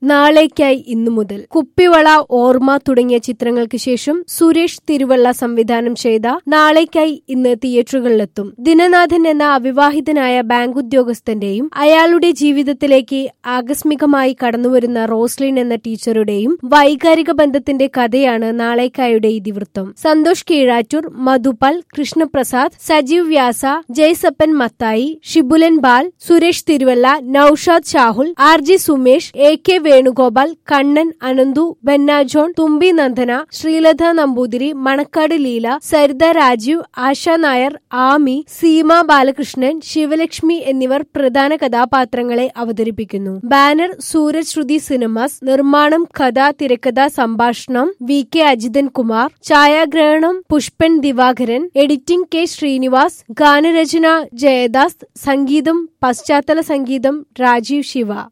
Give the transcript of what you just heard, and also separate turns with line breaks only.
നാളേക്കായി ഇന്നു മുതൽ കുപ്പിവള ഓർമ്മ തുടങ്ങിയ ചിത്രങ്ങൾക്ക് ശേഷം സുരേഷ് തിരുവള്ള സംവിധാനം ചെയ്ത നാളേക്കായി ഇന്ന് തിയേറ്ററുകളിലെത്തും ദിനനാഥൻ എന്ന അവിവാഹിതനായ ബാങ്ക് ഉദ്യോഗസ്ഥന്റെയും അയാളുടെ ജീവിതത്തിലേക്ക് ആകസ്മികമായി കടന്നുവരുന്ന റോസ്ലിൻ എന്ന ടീച്ചറുടെയും വൈകാരിക ബന്ധത്തിന്റെ കഥയാണ് നാളേക്കായുടെ ഇതിവൃത്തം Santhosh Keezhattoor Madhupal Krishnaprasad Sajeev Vyasa Jaisappan Mathai Shibulan Bal Suresh Thiruvalla Noushad Shahul R G Sumesh A K Venugopal Kannan Ananthu Bennajohn Thumbi Nandana Sreelatha Namboothiri Manacaud Leela Saritha Rajeev ആശ നായർ ആമി സീമ ബാലകൃഷ്ണൻ ശിവലക്ഷ്മി എന്നിവർ പ്രധാന കഥാപാത്രങ്ങളെ അവതരിപ്പിക്കുന്നു ബാനർ സൂരജ് ശ്രുതി സിനിമാസ് നിർമ്മാണം കഥ തിരക്കഥ സംഭാഷണം വി കെ അജിതൻ കുമാർ ഛായാഗ്രഹണം പുഷ്പൻ ദിവാകരൻ എഡിറ്റിംഗ് കെ ശ്രീനിവാസ് ഗാനരചന ജയദാസ് സംഗീതം പശ്ചാത്തല സംഗീതം രാജീവ് ശിവ